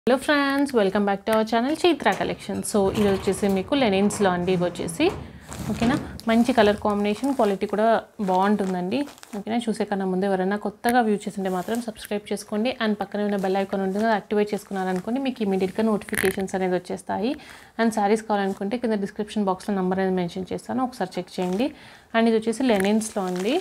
hello friends welcome back to our channel Chaitra collection so ఇది వచ్చేసి మీకు లెనిన్స్లో అండి ఇవి వచ్చేసి ఓకేనా మంచి కలర్ కాంబినేషన్ క్వాలిటీ కూడా బాగుంటుందండి ఓకేనా చూసే కన్నా ముందు ఎవరైనా కొత్తగా వ్యూ చేసింటే మాత్రం సబ్స్క్రైబ్ చేసుకోండి అండ్ పక్కనే ఉన్న బెల్ ఐకాన్ ఉంటుంది అది యాక్టివేట్ చేసుకున్నారనుకోండి మీకు ఇమీడియట్గా నోటిఫికేషన్స్ అనేది వచ్చేస్తాయి అండ్ శారీస్ కావాలనుకుంటే కింద డిస్క్రిప్షన్ బాక్స్లో నెంబర్ అనేది మెన్షన్ చేస్తాను ఒకసారి చెక్ చేయండి అండ్ ఇది వచ్చేసి లెనిన్స్లో అండి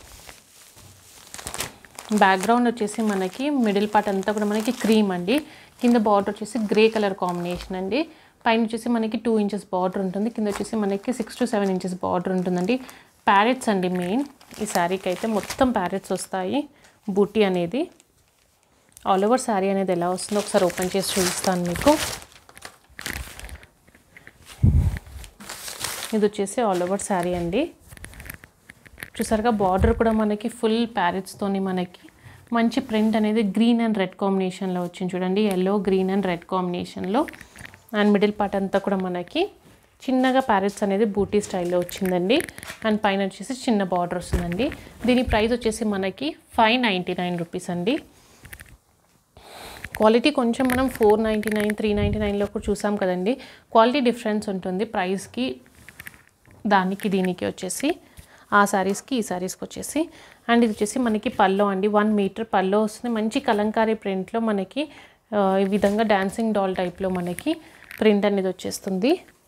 బ్యాక్గ్రౌండ్ వచ్చేసి మనకి మిడిల్ పార్ట్ అంతా కూడా మనకి క్రీమ్ అండి కింద బార్డర్ వచ్చేసి గ్రే కలర్ కాంబినేషన్ అండి పైన వచ్చేసి మనకి టూ ఇంచెస్ బార్డర్ ఉంటుంది కింద వచ్చేసి మనకి six to seven inches border ఉంటుందండి ప్యారెట్స్ అండి మెయిన్ ఈ శారీకి అయితే మొత్తం ప్యారెట్స్ వస్తాయి బూటీ అనేది ఆల్ ఓవర్ శారీ అనేది ఎలా వస్తుందో ఒకసారి ఓపెన్ చేసి చూపిస్తాను మీకు ఇది వచ్చేసి ఆల్ ఓవర్ శారీ అండి చూసారుగా బార్డర్ కూడా మనకి ఫుల్ ప్యారెట్స్తోని మనకి మంచి ప్రింట్ అనేది గ్రీన్ అండ్ రెడ్ కాంబినేషన్లో వచ్చింది చూడండి ఎల్లో గ్రీన్ అండ్ రెడ్ కాంబినేషన్లో అండ్ మిడిల్ పార్ట్ అంతా కూడా మనకి చిన్నగా ప్యారెట్స్ అనేది బూటీ స్టైల్లో వచ్చిందండి అండ్ పైన వచ్చేసి చిన్న బార్డర్ వస్తుందండి దీని ప్రైస్ వచ్చేసి మనకి ఫైవ్ నైంటీ నైన్ రూపీస్ అండి క్వాలిటీ కొంచెం మనం four ninety nine three ninety నైన్లో కూడా చూసాం కదండి క్వాలిటీ డిఫరెన్స్ ఉంటుంది ప్రైస్కి దానికి దీనికి వచ్చేసి ఆ శారీస్కి ఈ శారీస్కి వచ్చేసి అండ్ ఇది వచ్చేసి మనకి పల్లో అండి వన్ మీటర్ పల్లో వస్తుంది మంచి కలంకారీ ప్రింట్లో మనకి ఆ, ఈ విధంగా డాన్సింగ్ డాల్ టైప్లో మనకి ప్రింట్ అనేది వచ్చేస్తుంది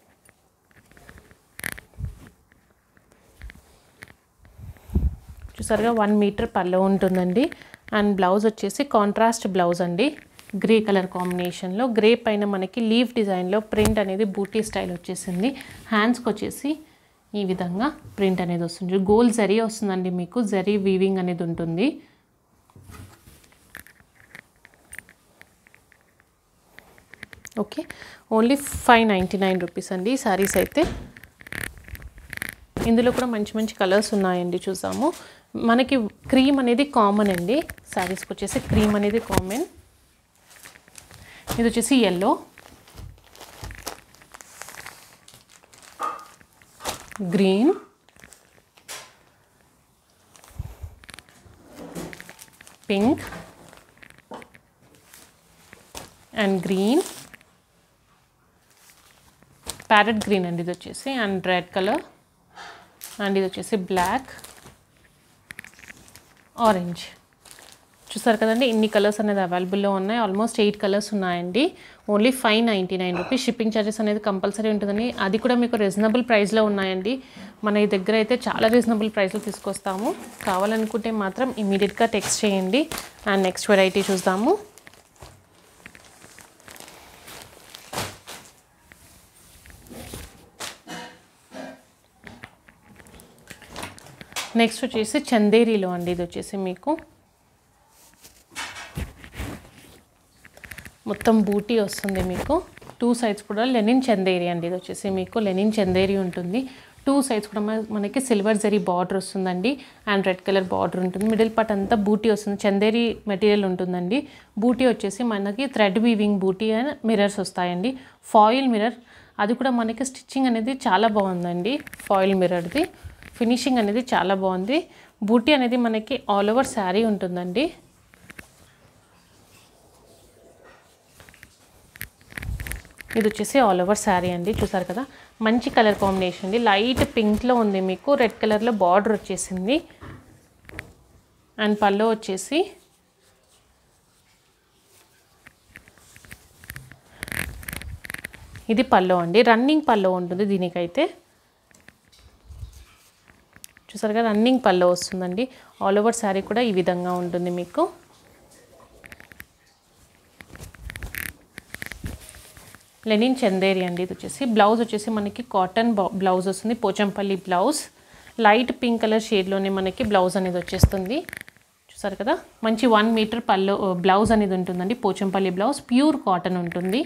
చూసారుగా వన్ మీటర్ పల్లో ఉంటుందండి అండ్ బ్లౌజ్ వచ్చేసి కాంట్రాస్ట్ బ్లౌజ్ అండి గ్రే కలర్ కాంబినేషన్లో గ్రే పైన మనకి లీవ్ డిజైన్లో ప్రింట్ అనేది బూటీ స్టైల్ వచ్చేసింది హ్యాండ్స్కి వచ్చేసి ఈ విధంగా ప్రింట్ అనేది వస్తుంది గోల్ జరీ వస్తుందండి మీకు జరీ వీవింగ్ అనేది ఉంటుంది okay only five ninety nine rupees అండి ఈ శారీస్ అయితే ఇందులో కూడా మంచి మంచి కలర్స్ ఉన్నాయండి చూసాము మనకి క్రీమ్ అనేది కామన్ అండి శారీస్కి వచ్చేసి క్రీమ్ అనేది కామన్ ఇది వచ్చేసి yellow green pink and green parrot green అండి ఇది వచ్చేసి అండ్ రెడ్ కలర్ అండ్ ఇది వచ్చేసి బ్లాక్ ఆరెంజ్ చూసారు కదండి ఇన్ని కలర్స్ అనేది అవైలబుల్లో ఉన్నాయి ఆల్మోస్ట్ ఎయిట్ కలర్స్ ఉన్నాయండి only five ninety nine rupees shipping charges అనేది కంపల్సరీ ఉంటుందండి అది కూడా మీకు రీజనబుల్ ప్రైస్లో ఉన్నాయండి మన ఈ దగ్గర అయితే చాలా రీజనబుల్ ప్రైస్లో తీసుకొస్తాము కావాలనుకుంటే మాత్రం ఇమీడియట్గా టెక్స్ట్ చేయండి అండ్ నెక్స్ట్ వెరైటీ చూద్దాము నెక్స్ట్ వచ్చేసి చందేరీలో అండి ఇది వచ్చేసి మీకు మొత్తం బూటీ వస్తుంది మీకు టూ సైడ్స్ కూడా లెనిన్ చందేరి అండి ఇది వచ్చేసి మీకు లెనిన్ చందేరి ఉంటుంది టూ సైడ్స్ కూడా మన- మనకి సిల్వర్ జరీ బార్డర్ వస్తుందండి అండ్ రెడ్ కలర్ బార్డర్ ఉంటుంది మిడిల్ పార్ట్ అంతా బూటీ వస్తుంది చందేరి మెటీరియల్ ఉంటుందండి బూటీ వచ్చేసి మనకి thread weaving buti and mirrors వస్తాయండి ఫాయిల్ మిరర్ అది కూడా మనకి స్టిచ్చింగ్ అనేది చాలా బాగుందండి ఫాయిల్ మిరర్ది ఫినిషింగ్ అనేది చాలా బాగుంది బూటీ అనేది మనకి ఆల్ ఓవర్ శారీ ఉంటుందండి ఇది వచ్చేసి ఆల్ ఓవర్ శారీ అండి చూసారు కదా మంచి కలర్ కాంబినేషన్ అండి లైట్ పింక్లో ఉంది మీకు రెడ్ కలర్లో బార్డర్ వచ్చేసింది అండ్ పల్లో వచ్చేసి ఇది పల్లో అండి రన్నింగ్ పల్లో ఉంటుంది దీనికైతే చూసారుగా రన్నింగ్ పల్లో వస్తుందండి ఆల్ ఓవర్ శారీ కూడా ఈ విధంగా ఉంటుంది మీకు లెనిన్ చందేరి అండి ఇది వచ్చేసి బ్లౌజ్ వచ్చేసి మనకి కాటన్ బ్లౌజ్ వస్తుంది Pochampalli blouse light pink colour షేడ్లోనే మనకి బ్లౌజ్ అనేది వచ్చేస్తుంది చూసారు కదా మంచి వన్ మీటర్ పల్లో బ్లౌజ్ అనేది ఉంటుందండి పోచంపల్లి బ్లౌజ్ ప్యూర్ కాటన్ ఉంటుంది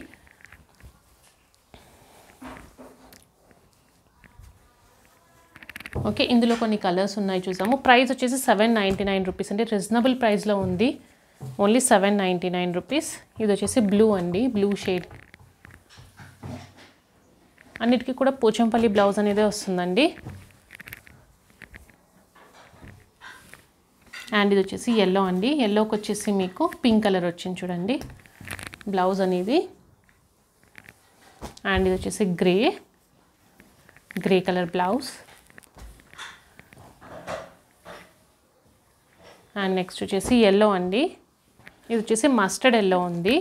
ఓకే ఇందులో కొన్ని కలర్స్ ఉన్నాయి చూసాము ప్రైస్ వచ్చేసి సెవెన్ నైంటీ నైన్ రూపీస్ అంటే రీజనబుల్ ప్రైస్లో ఉంది only seven ninety nine rupees ఇది వచ్చేసి బ్లూ అండి బ్లూ షేడ్ అన్నిటికీ కూడా పోచంపల్లి బ్లౌజ్ అనేది వస్తుందండి అండ్ ఇది వచ్చేసి ఎల్లో అండి ఎల్లోకి వచ్చేసి మీకు పింక్ కలర్ వచ్చింది చూడండి బ్లౌజ్ అనేది అండ్ ఇది వచ్చేసి grey grey colour blouse and next వచ్చేసి ఎల్లో అండి ఇది వచ్చేసి మస్టర్డ్ ఎల్లో ఉంది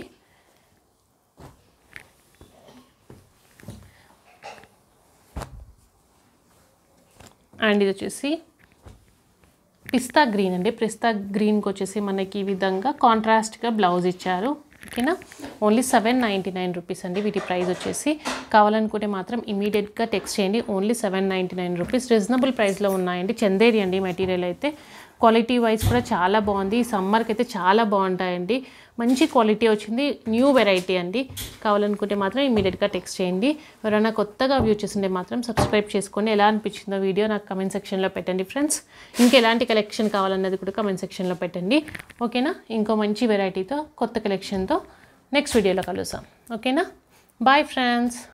అండ్ ఇది వచ్చేసి పిస్తా గ్రీన్ అండి పిస్తా గ్రీన్కి వచ్చేసి మనకి ఈ విధంగా కాంట్రాస్ట్గా బ్లౌజ్ ఇచ్చారు ఓకేనా only seven ninety nine rupees అండి వీటి ప్రైస్ వచ్చేసి కావాలనుకుంటే మాత్రం ఇమీడియట్గా టెక్స్ట్ చేయండి only seven ninety nine rupees reasonable ప్రైస్లో ఉన్నాయండి చందేరి అండి మెటీరియల్ అయితే క్వాలిటీ వైజ్ కూడా చాలా బాగుంది ఈ సమ్మర్కి అయితే చాలా బాగుంటాయండి మంచి క్వాలిటీ వచ్చింది న్యూ వెరైటీ అండి కావాలనుకుంటే మాత్రం ఇమీడియట్గా టెక్స్ట్ చేయండి ఎవరైనా కొత్తగా వ్యూ చేసింటే మాత్రం సబ్స్క్రైబ్ చేసుకోండి ఎలా అనిపించిందో వీడియో నాకు కమెంట్ సెక్షన్లో పెట్టండి ఫ్రెండ్స్ ఇంకా ఎలాంటి కలెక్షన్ కావాలన్నది కూడా కమెంట్ సెక్షన్లో పెట్టండి ఓకేనా ఇంకో మంచి వెరైటీతో కొత్త కలెక్షన్తో నెక్స్ట్ వీడియోలో కలుస్తాం ఓకేనా బాయ్ ఫ్రెండ్స్